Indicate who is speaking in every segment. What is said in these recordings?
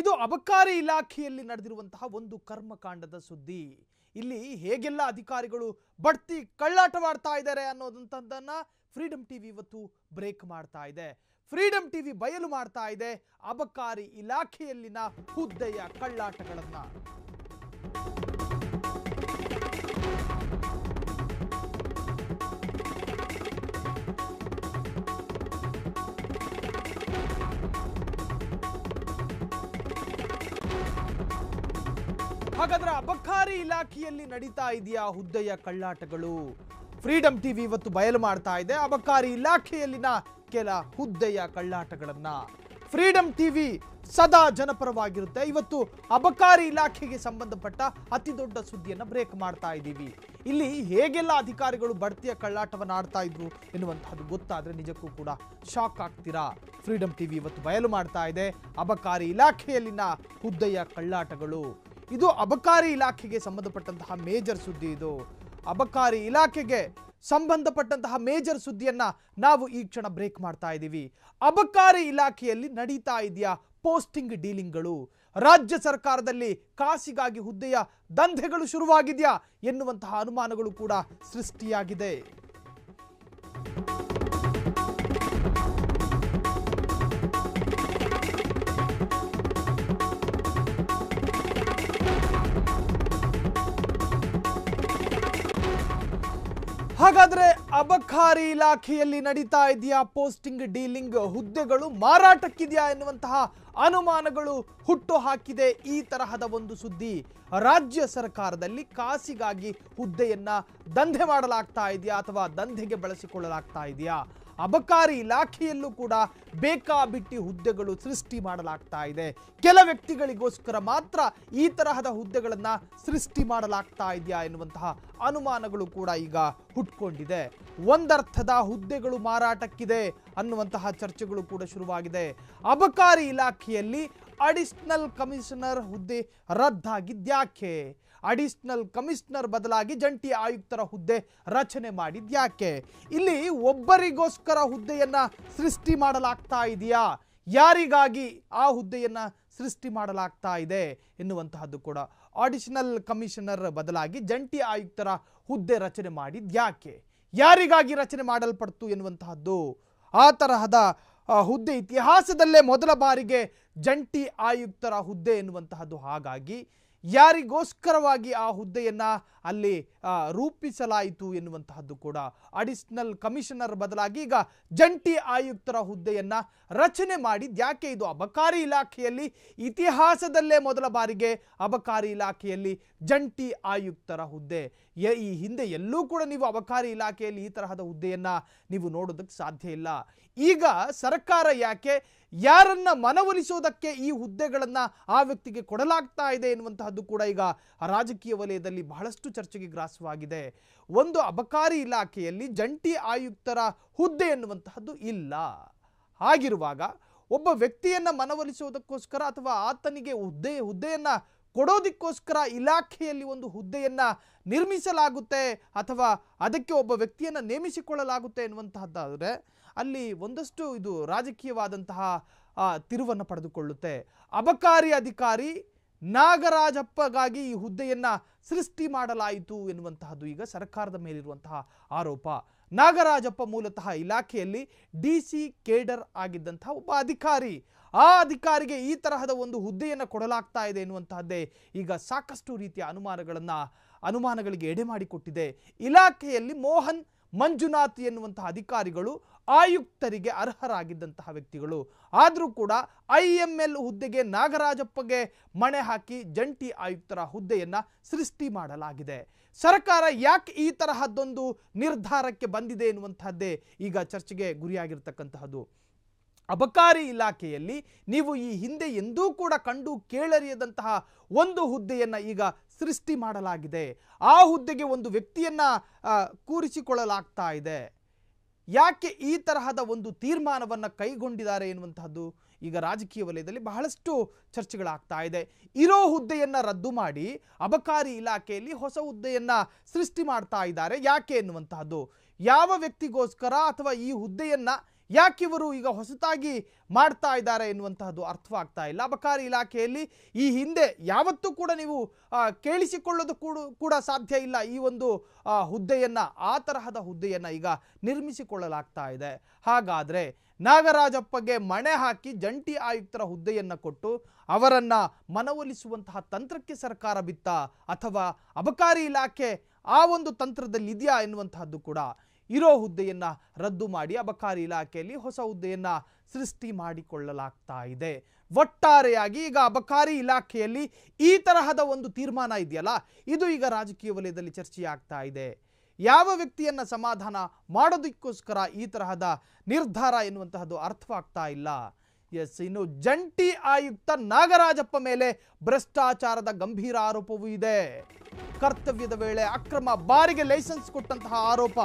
Speaker 1: ಇದು ಅಬಕಾರಿ ಇಲಾಖೆಯಲ್ಲಿ ನಡೆದಿರುವಂತಹ ಒಂದು ಕರ್ಮಕಾಂಡದ ಸುದ್ದಿ ಇಲ್ಲಿ ಹೇಗೆಲ್ಲ ಅಧಿಕಾರಿಗಳು ಬಡ್ತಿ ಕಳ್ಳಾಟ ಮಾಡ್ತಾ ಇದ್ದಾರೆ ಅನ್ನೋದಂಥದ್ದನ್ನ ಫ್ರೀಡಮ್ ಟಿವಿ ಇವತ್ತು ಬ್ರೇಕ್ ಮಾಡ್ತಾ ಇದೆ ಫ್ರೀಡಮ್ ಟಿವಿ ಬಯಲು ಮಾಡ್ತಾ ಇದೆ ಅಬಕಾರಿ ಇಲಾಖೆಯಲ್ಲಿನ ಹುದ್ದೆಯ ಕಳ್ಳಾಟಗಳನ್ನ ಹಾಗಾದ್ರೆ ಅಬಕಾರಿ ಇಲಾಖೆಯಲ್ಲಿ ನಡೀತಾ ಇದೆಯಾ ಹುದ್ದೆಯ ಕಳ್ಳಾಟಗಳು ಫ್ರೀಡಮ್ ಟಿವಿ ಇವತ್ತು ಬಯಲು ಮಾಡ್ತಾ ಇದೆ ಅಬಕಾರಿ ಇಲಾಖೆಯಲ್ಲಿನ ಕೆಲ ಹುದ್ದೆಯ ಕಳ್ಳಾಟಗಳನ್ನ ಫ್ರೀಡಮ್ ಟಿವಿ ಸದಾ ಜನಪರವಾಗಿರುತ್ತೆ ಇವತ್ತು ಅಬಕಾರಿ ಇಲಾಖೆಗೆ ಸಂಬಂಧಪಟ್ಟ ಅತಿ ದೊಡ್ಡ ಸುದ್ದಿಯನ್ನ ಬ್ರೇಕ್ ಮಾಡ್ತಾ ಇದ್ದೀವಿ ಇಲ್ಲಿ ಹೇಗೆಲ್ಲ ಅಧಿಕಾರಿಗಳು ಬಡ್ತಿಯ ಕಳ್ಳಾಟವನ್ನು ಆಡ್ತಾ ಇದ್ರು ಎನ್ನುವಂತಹದ್ದು ಗೊತ್ತಾದ್ರೆ ನಿಜಕ್ಕೂ ಕೂಡ ಶಾಕ್ ಆಗ್ತೀರಾ ಫ್ರೀಡಮ್ ಟಿವಿ ಇವತ್ತು ಬಯಲು ಮಾಡ್ತಾ ಇದೆ ಅಬಕಾರಿ ಇಲಾಖೆಯಲ್ಲಿನ ಹುದ್ದೆಯ ಕಳ್ಳಾಟಗಳು ಇದು ಅಬಕಾರಿ ಇಲಾಖೆಗೆ ಸಂಬಂಧಪಟ್ಟಂತಹ ಮೇಜರ್ ಸುದ್ದಿ ಇದು ಅಬಕಾರಿ ಇಲಾಖೆಗೆ ಸಂಬಂಧಪಟ್ಟಂತಹ ಮೇಜರ್ ಸುದ್ದಿಯನ್ನ ನಾವು ಈ ಕ್ಷಣ ಬ್ರೇಕ್ ಮಾಡ್ತಾ ಇದ್ದೀವಿ ಅಬಕಾರಿ ಇಲಾಖೆಯಲ್ಲಿ ನಡೀತಾ ಇದೆಯಾ ಪೋಸ್ಟಿಂಗ್ ಡೀಲಿಂಗ್ಗಳು ರಾಜ್ಯ ಸರ್ಕಾರದಲ್ಲಿ ಕಾಸಿಗಾಗಿ ಹುದ್ದೆಯ ದಂಧೆಗಳು ಶುರುವಾಗಿದೆಯಾ ಎನ್ನುವಂತಹ ಅನುಮಾನಗಳು ಕೂಡ ಸೃಷ್ಟಿಯಾಗಿದೆ ಹಾಗಾದ್ರೆ ಅಬಕಾರಿ ಇಲಾಖೆಯಲ್ಲಿ ನಡೀತಾ ಇದೆಯಾ ಪೋಸ್ಟಿಂಗ್ ಡೀಲಿಂಗ್ ಹುದ್ದೆಗಳು ಮಾರಾಟಕ್ಕಿದೆಯಾ ಎನ್ನುವಂತಹ ಅನುಮಾನಗಳು ಹುಟ್ಟು ಹಾಕಿದೆ ಈ ತರಹದ ಒಂದು ಸುದ್ದಿ ರಾಜ್ಯ ಸರ್ಕಾರದಲ್ಲಿ ಕಾಸಿಗಾಗಿ ಹುದ್ದೆಯನ್ನ ದಂಧೆ ಮಾಡಲಾಗ್ತಾ ಇದೆಯಾ ಅಥವಾ ದಂಧೆಗೆ ಬಳಸಿಕೊಳ್ಳಲಾಗ್ತಾ ಇದೆಯಾ ಅಬಕಾರಿ ಇಲಾಖೆಯಲ್ಲೂ ಕೂಡ ಬೇಕಾಬಿಟ್ಟಿ ಹುದ್ದೆಗಳು ಸೃಷ್ಟಿ ಮಾಡಲಾಗ್ತಾ ಇದೆ ಕೆಲ ವ್ಯಕ್ತಿಗಳಿಗೋಸ್ಕರ ಮಾತ್ರ ಈ ತರಹದ ಹುದ್ದೆಗಳನ್ನ ಸೃಷ್ಟಿ ಮಾಡಲಾಗ್ತಾ ಇದೆಯಾ ಎನ್ನುವಂತಹ ಅನುಮಾನಗಳು ಕೂಡ ಈಗ ಹುಟ್ಕೊಂಡಿದೆ ಒಂದರ್ಥದ ಹುದ್ದೆಗಳು ಮಾರಾಟಕ್ಕಿದೆ ಅನ್ನುವಂತಹ ಚರ್ಚೆಗಳು ಕೂಡ ಶುರುವಾಗಿದೆ ಅಬಕಾರಿ ಇಲಾಖೆಯಲ್ಲಿ ಅಡಿಷನಲ್ ಕಮಿಷನರ್ ಹುದ್ದೆ ರದ್ದಾಗಿದ್ಯಾಕೆ ಅಡಿಷನಲ್ ಕಮಿಷನರ್ ಬದಲಾಗಿ ಜಂಟಿ ಆಯುಕ್ತರ ಹುದ್ದೆ ರಚನೆ ಮಾಡಿದ್ಯಾಕೆ ಇಲ್ಲಿ ಒಬ್ಬರಿಗೋಸ್ಕರ ಹುದ್ದೆಯನ್ನ ಸೃಷ್ಟಿ ಮಾಡಲಾಗ್ತಾ ಇದೆಯಾ ಯಾರಿಗಾಗಿ ಆ ಹುದ್ದೆಯನ್ನ ಸೃಷ್ಟಿ ಮಾಡಲಾಗ್ತಾ ಇದೆ ಎನ್ನುವಂತಹದ್ದು ಕೂಡ ಆಡಿಷನಲ್ ಕಮಿಷನರ್ ಬದಲಾಗಿ ಜಂಟಿ ಆಯುಕ್ತರ ಹುದ್ದೆ ರಚನೆ ಮಾಡಿದ್ಯಾಕೆ ಯಾರಿಗಾಗಿ ರಚನೆ ಮಾಡಲ್ಪಡ್ತು ಎನ್ನುವಂತಹದ್ದು ಆ ತರಹದ ಆ, ಹುದ್ದೆ ಇತಿಹಾಸದಲ್ಲೇ ಮೊದಲ ಬಾರಿಗೆ ಜಂಟಿ ಆಯುಕ್ತರ ಹುದ್ದೆ ಎನ್ನುವಂತಹದ್ದು ಹಾಗಾಗಿ ಯಾರಿಗೋಸ್ಕರವಾಗಿ ಆ ಹುದ್ದೆಯನ್ನ ಅಲ್ಲಿ ಆ, ರೂಪಿಸಲಾಯಿತು ಎನ್ನುವಂತಹದ್ದು ಕೂಡ ಅಡಿಷನಲ್ ಕಮಿಷನರ್ ಬದಲಾಗಿ ಈಗ ಜಂಟಿ ಆಯುಕ್ತರ ಹುದ್ದೆಯನ್ನ ರಚನೆ ಮಾಡಿದ್ ಯಾಕೆ ಇದು ಅಬಕಾರಿ ಇಲಾಖೆಯಲ್ಲಿ ಇತಿಹಾಸದಲ್ಲೇ ಮೊದಲ ಬಾರಿಗೆ ಅಬಕಾರಿ ಇಲಾಖೆಯಲ್ಲಿ ಜಂಟಿ ಆಯುಕ್ತರ ಹುದ್ದೆ ಯ- ಈ ಹಿಂದೆ ಎಲ್ಲೂ ಕೂಡ ನೀವು ಅಬಕಾರಿ ಇಲಾಖೆಯಲ್ಲಿ ಈ ತರಹದ ಹುದ್ದೆಯನ್ನ ನೀವು ನೋಡೋದಕ್ಕೆ ಸಾಧ್ಯ ಇಲ್ಲ ಈಗ ಸರ್ಕಾರ ಯಾಕೆ ಯಾರನ್ನ ಮನವೊಲಿಸೋದಕ್ಕೆ ಈ ಹುದ್ದೆಗಳನ್ನ ಆ ವ್ಯಕ್ತಿಗೆ ಕೊಡಲಾಗ್ತಾ ಇದೆ ಎನ್ನುವಂತಹದ್ದು ಕೂಡ ಈಗ ರಾಜಕೀಯ ವಲಯದಲ್ಲಿ ಬಹಳಷ್ಟು ಚರ್ಚೆಗೆ ಗ್ರಾಸವಾಗಿದೆ ಒಂದು ಅಬಕಾರಿ ಇಲಾಖೆಯಲ್ಲಿ ಜಂಟಿ ಆಯುಕ್ತರ ಹುದ್ದೆ ಎನ್ನುವಂತಹದ್ದು ಇಲ್ಲ ಹಾಗಿರುವಾಗ ಒಬ್ಬ ವ್ಯಕ್ತಿಯನ್ನ ಮನವೊಲಿಸೋದಕ್ಕೋಸ್ಕರ ಅಥವಾ ಆತನಿಗೆ ಹುದ್ದೆ ಹುದ್ದೆಯನ್ನ ಕೊಡೋದಕ್ಕೋಸ್ಕರ ಇಲಾಖೆಯಲ್ಲಿ ಒಂದು ಹುದ್ದೆಯನ್ನ ನಿರ್ಮಿಸಲಾಗುತ್ತೆ ಅಥವಾ ಅದಕ್ಕೆ ಒಬ್ಬ ವ್ಯಕ್ತಿಯನ್ನ ನೇಮಿಸಿಕೊಳ್ಳಲಾಗುತ್ತೆ ಎನ್ನುವಂತಹದ್ದಾದರೆ ಅಲ್ಲಿ ಒಂದಷ್ಟು ಇದು ರಾಜಕೀಯವಾದಂತಹ ಆ, ತಿರುವನ್ನು ಪಡೆದುಕೊಳ್ಳುತ್ತೆ ಅಬಕಾರಿ ಅಧಿಕಾರಿ ನಾಗರಾಜಪ್ಪಗಾಗಿ ಈ ಹುದ್ದೆಯನ್ನ ಸೃಷ್ಟಿ ಮಾಡಲಾಯಿತು ಎನ್ನುವಂತಹದ್ದು ಈಗ ಸರ್ಕಾರದ ಮೇಲಿರುವಂತಹ ಆರೋಪ ನಾಗರಾಜಪ್ಪ ಮೂಲತಃ ಇಲಾಖೆಯಲ್ಲಿ ಡಿ ಸಿ ಕೇಡರ್ ಆಗಿದ್ದಂತಹ ಒಬ್ಬ ಅಧಿಕಾರಿ ಆ ಅಧಿಕಾರಿಗೆ ಈ ತರಹದ ಒಂದು ಹುದ್ದೆಯನ್ನು ಕೊಡಲಾಗ್ತಾ ಇದೆ ಎನ್ನುವಂತಹದ್ದೇ ಈಗ ಸಾಕಷ್ಟು ರೀತಿಯ ಅನುಮಾನಗಳನ್ನ ಅನುಮಾನಗಳಿಗೆ ಎಡೆ ಮಾಡಿಕೊಟ್ಟಿದೆ ಇಲಾಖೆಯಲ್ಲಿ ಮೋಹನ್ ಮಂಜುನಾಥ್ ಎನ್ನುವಂತಹ ಅಧಿಕಾರಿಗಳು ಆಯುಕ್ತರಿಗೆ ಅರ್ಹರಾಗಿದ್ದಂತಹ ವ್ಯಕ್ತಿಗಳು ಆದರೂ ಕೂಡ ಐ ಎಂ ಎಲ್ ಹುದ್ದೆಗೆ ನಾಗರಾಜಪ್ಪಗೆ ಮಣೆ ಹಾಕಿ ಜಂಟಿ ಆಯುಕ್ತರ ಹುದ್ದೆಯನ್ನ ಸೃಷ್ಟಿ ಮಾಡಲಾಗಿದೆ ಸರ್ಕಾರ ಯಾಕೆ ಈ ತರಹದ್ದೊಂದು ನಿರ್ಧಾರಕ್ಕೆ ಬಂದಿದೆ ಎನ್ನುವಂತಹದ್ದೇ ಈಗ ಚರ್ಚೆಗೆ ಗುರಿಯಾಗಿರ್ತಕ್ಕಂತಹದ್ದು ಅಬಕಾರಿ ಇಲಾಖೆಯಲ್ಲಿ ನೀವು ಈ ಹಿಂದೆ ಎಂದೂ ಕೂಡ ಕಂಡು ಕೇಳರಿಯದಂತಹ ಒಂದು ಹುದ್ದೆಯನ್ನ ಈಗ ಸೃಷ್ಟಿ ಮಾಡಲಾಗಿದೆ ಆ ಹುದ್ದೆಗೆ ಒಂದು ವ್ಯಕ್ತಿಯನ್ನ ಆ, ಕೂರಿಸಿಕೊಳ್ಳಲಾಗ್ತಾ ಇದೆ ಯಾಕೆ ಈ ತರಹದ ಒಂದು ತೀರ್ಮಾನವನ್ನು ಕೈಗೊಂಡಿದ್ದಾರೆ ಎನ್ನುವಂತಹದ್ದು ಈಗ ರಾಜಕೀಯ ವಲಯದಲ್ಲಿ ಬಹಳಷ್ಟು ಚರ್ಚೆಗಳಾಗ್ತಾ ಇದೆ ಇರೋ ಹುದ್ದೆಯನ್ನ ರದ್ದು ಮಾಡಿ ಅಬಕಾರಿ ಇಲಾಖೆಯಲ್ಲಿ ಹೊಸ ಹುದ್ದೆಯನ್ನ ಸೃಷ್ಟಿ ಮಾಡ್ತಾ ಇದ್ದಾರೆ ಯಾಕೆ ಎನ್ನುವಂತಹದ್ದು ಯಾವ ವ್ಯಕ್ತಿಗೋಸ್ಕರ ಅಥವಾ ಈ ಹುದ್ದೆಯನ್ನ ಯಾಕಿವರು ಈಗ ಹೊಸತಾಗಿ ಮಾಡ್ತಾ ಇದ್ದಾರೆ ಎನ್ನುವಂತಹದ್ದು ಅರ್ಥವಾಗ್ತಾ ಇಲ್ಲ ಅಬಕಾರಿ ಇಲಾಖೆಯಲ್ಲಿ ಈ ಹಿಂದೆ ಯಾವತ್ತೂ ಕೂಡ ನೀವು ಆ, ಕೇಳಿಸಿಕೊಳ್ಳೋದು ಕೂಡ ಕೂಡ ಸಾಧ್ಯ ಇಲ್ಲ ಈ ಒಂದು ಆ, ಹುದ್ದೆಯನ್ನ ಆ ತರಹದ ಹುದ್ದೆಯನ್ನ ಈಗ ನಿರ್ಮಿಸಿಕೊಳ್ಳಲಾಗ್ತಾ ಇದೆ ಹಾಗಾದ್ರೆ ನಾಗರಾಜಪ್ಪಗೆ ಮಣೆ ಹಾಕಿ ಜಂಟಿ ಆಯುಕ್ತರ ಹುದ್ದೆಯನ್ನ ಕೊಟ್ಟು ಅವರನ್ನ ಮನವೊಲಿಸುವಂತಹ ತಂತ್ರಕ್ಕೆ ಸರ್ಕಾರ ಬಿತ್ತ ಅಥವಾ ಅಬಕಾರಿ ಇಲಾಖೆ ಆ ಒಂದು ತಂತ್ರದಲ್ಲಿ ಇದೆಯಾ ಎನ್ನುವಂತಹದ್ದು ಕೂಡ ಇರೋ ಹುದ್ದೆಯನ್ನ ರದ್ದು ಮಾಡಿ ಅಬಕಾರಿ ಇಲಾಖೆಯಲ್ಲಿ ಹೊಸ ಹುದ್ದೆಯನ್ನ ಸೃಷ್ಟಿ ಮಾಡಿಕೊಳ್ಳಲಾಗ್ತಾ ಇದೆ ಒಟ್ಟಾರೆಯಾಗಿ ಈಗ ಅಬಕಾರಿ ಇಲಾಖೆಯಲ್ಲಿ ಈ ತರಹದ ಒಂದು ತೀರ್ಮಾನ ಇದೆಯಲ್ಲ ಇದು ಈಗ ರಾಜಕೀಯ ವಲಯದಲ್ಲಿ ಚರ್ಚೆಯಾಗ್ತಾ ಇದೆ ಯಾವ ವ್ಯಕ್ತಿಯನ್ನ ಸಮಾಧಾನ ಮಾಡೋದಕ್ಕೋಸ್ಕರ ಈ ತರಹದ ನಿರ್ಧಾರ ಎನ್ನುವಂತಹದ್ದು ಅರ್ಥವಾಗ್ತಾ ಇಲ್ಲ ಎಸ್ ಇನ್ನು ಜಂಟಿ ಆಯುಕ್ತ ನಾಗರಾಜಪ್ಪ ಮೇಲೆ ಭ್ರಷ್ಟಾಚಾರದ ಗಂಭೀರ ಆರೋಪವೂ ಇದೆ ಕರ್ತವ್ಯದ ವೇಳೆ ಅಕ್ರಮ ಬಾರಿಗೆ ಲೈಸೆನ್ಸ್ ಕೊಟ್ಟಂತಹ ಆರೋಪ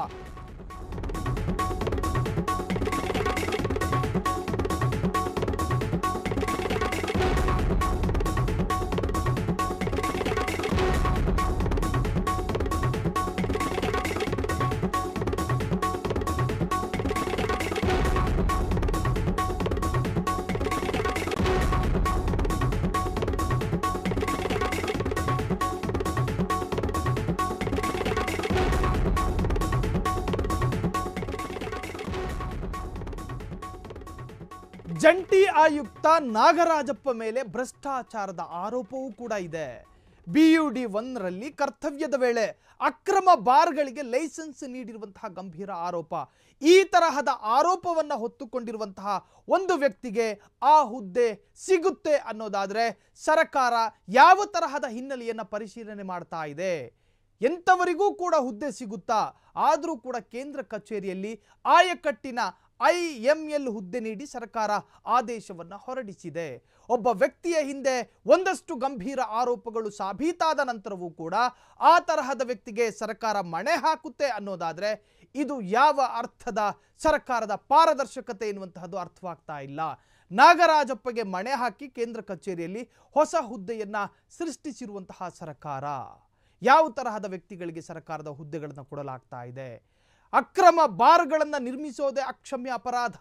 Speaker 1: ಜಂಟಿ ಆಯುಕ್ತ ನಾಗರಾಜಪ್ಪ ಮೇಲೆ ಭ್ರಷ್ಟಾಚಾರದ ಆರೋಪವೂ ಕೂಡ ಇದೆ ಬಿಯುಡಿ ಒಂದರಲ್ಲಿ ಕರ್ತವ್ಯದ ವೇಳೆ ಅಕ್ರಮ ಬಾರ್ಗಳಿಗೆ ಲೈಸೆನ್ಸ್ ನೀಡಿರುವಂತಹ ಗಂಭೀರ ಆರೋಪ ಈ ತರಹದ ಆರೋಪವನ್ನ ಹೊತ್ತುಕೊಂಡಿರುವಂತಹ ಒಂದು ವ್ಯಕ್ತಿಗೆ ಆ ಹುದ್ದೆ ಸಿಗುತ್ತೆ ಅನ್ನೋದಾದ್ರೆ ಸರ್ಕಾರ ಯಾವ ತರಹದ ಹಿನ್ನೆಲೆಯನ್ನ ಪರಿಶೀಲನೆ ಮಾಡ್ತಾ ಇದೆ ಎಂಥವರಿಗೂ ಕೂಡ ಹುದ್ದೆ ಸಿಗುತ್ತಾ ಆದರೂ ಕೂಡ ಕೇಂದ್ರ ಕಚೇರಿಯಲ್ಲಿ ಆಯಕಟ್ಟಿನ ಐ ಎಂ ಎಲ್ ಹುದ್ದೆ ನೀಡಿ ಸರ್ಕಾರ ಆದೇಶವನ್ನು ಹೊರಡಿಸಿದೆ ಒಬ್ಬ ವ್ಯಕ್ತಿಯ ಹಿಂದೆ ಒಂದಷ್ಟು ಗಂಭೀರ ಆರೋಪಗಳು ಸಾಬೀತಾದ ನಂತರವೂ ಕೂಡ ಆ ತರಹದ ವ್ಯಕ್ತಿಗೆ ಸರ್ಕಾರ ಮಣೆ ಹಾಕುತ್ತೆ ಅನ್ನೋದಾದ್ರೆ ಇದು ಯಾವ ಅರ್ಥದ ಸರ್ಕಾರದ ಪಾರದರ್ಶಕತೆ ಎನ್ನುವಂತಹದ್ದು ಅರ್ಥವಾಗ್ತಾ ಇಲ್ಲ ನಾಗರಾಜಪ್ಪಗೆ ಮಣೆ ಹಾಕಿ ಕೇಂದ್ರ ಕಚೇರಿಯಲ್ಲಿ ಹೊಸ ಹುದ್ದೆಯನ್ನ ಸೃಷ್ಟಿಸಿರುವಂತಹ ಸರ್ಕಾರ ಯಾವ ತರಹದ ವ್ಯಕ್ತಿಗಳಿಗೆ ಸರ್ಕಾರದ ಹುದ್ದೆಗಳನ್ನು ಕೊಡಲಾಗ್ತಾ ಇದೆ ಅಕ್ರಮ ಬಾರ್ಗಳನ್ನು ನಿರ್ಮಿಸೋದೇ ಅಕ್ಷಮ್ಯ ಅಪರಾಧ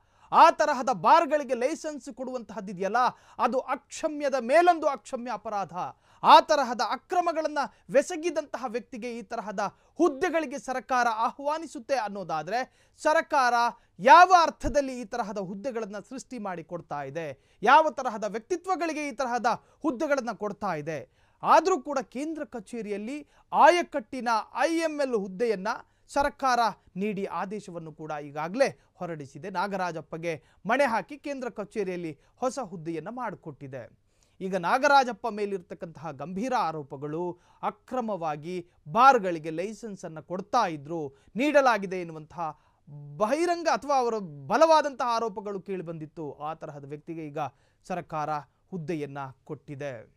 Speaker 1: ಆ ತರಹದ ಬಾರ್ಗಳಿಗೆ ಲೈಸೆನ್ಸ್ ಕೊಡುವಂತಹದ್ದಿದೆಯಲ್ಲ ಅದು ಅಕ್ಷಮ್ಯದ ಮೇಲೊಂದು ಅಕ್ಷಮ್ಯ ಅಪರಾಧ ಆ ತರಹದ ಅಕ್ರಮಗಳನ್ನು ಬೆಸಗಿದಂತಹ ವ್ಯಕ್ತಿಗೆ ಈ ತರಹದ ಹುದ್ದೆಗಳಿಗೆ ಸರ್ಕಾರ ಆಹ್ವಾನಿಸುತ್ತೆ ಅನ್ನೋದಾದ್ರೆ ಸರ್ಕಾರ ಯಾವ ಅರ್ಥದಲ್ಲಿ ಈ ತರಹದ ಹುದ್ದೆಗಳನ್ನು ಸೃಷ್ಟಿ ಮಾಡಿ ಕೊಡ್ತಾ ಇದೆ ಯಾವ ತರಹದ ವ್ಯಕ್ತಿತ್ವಗಳಿಗೆ ಈ ತರಹದ ಹುದ್ದೆಗಳನ್ನು ಕೊಡ್ತಾ ಇದೆ ಆದರೂ ಕೂಡ ಕೇಂದ್ರ ಕಚೇರಿಯಲ್ಲಿ ಆಯಕಟ್ಟಿನ ಐ ಎಂ ಎಲ್ ಹುದ್ದೆಯನ್ನ ಸರ್ಕಾರ ನೀಡಿ ಆದೇಶವನ್ನು ಕೂಡ ಈಗಾಗಲೇ ಹೊರಡಿಸಿದೆ ನಾಗರಾಜಪ್ಪಗೆ ಮಣೆ ಹಾಕಿ ಕೇಂದ್ರ ಕಚೇರಿಯಲ್ಲಿ ಹೊಸ ಹುದ್ದೆಯನ್ನು ಮಾಡಿಕೊಟ್ಟಿದೆ ಈಗ ನಾಗರಾಜಪ್ಪ ಮೇಲಿರ್ತಕ್ಕಂತಹ ಗಂಭೀರ ಆರೋಪಗಳು ಅಕ್ರಮವಾಗಿ ಬಾರ್ಗಳಿಗೆ ಲೈಸೆನ್ಸನ್ನು ಕೊಡ್ತಾ ಇದ್ರು ನೀಡಲಾಗಿದೆ ಎನ್ನುವಂತಹ ಬಹಿರಂಗ ಅಥವಾ ಅವರ ಬಲವಾದಂತಹ ಆರೋಪಗಳು ಕೇಳಿಬಂದಿತ್ತು ಆ ತರಹದ ವ್ಯಕ್ತಿಗೆ ಈಗ ಸರ್ಕಾರ ಹುದ್ದೆಯನ್ನ ಕೊಟ್ಟಿದೆ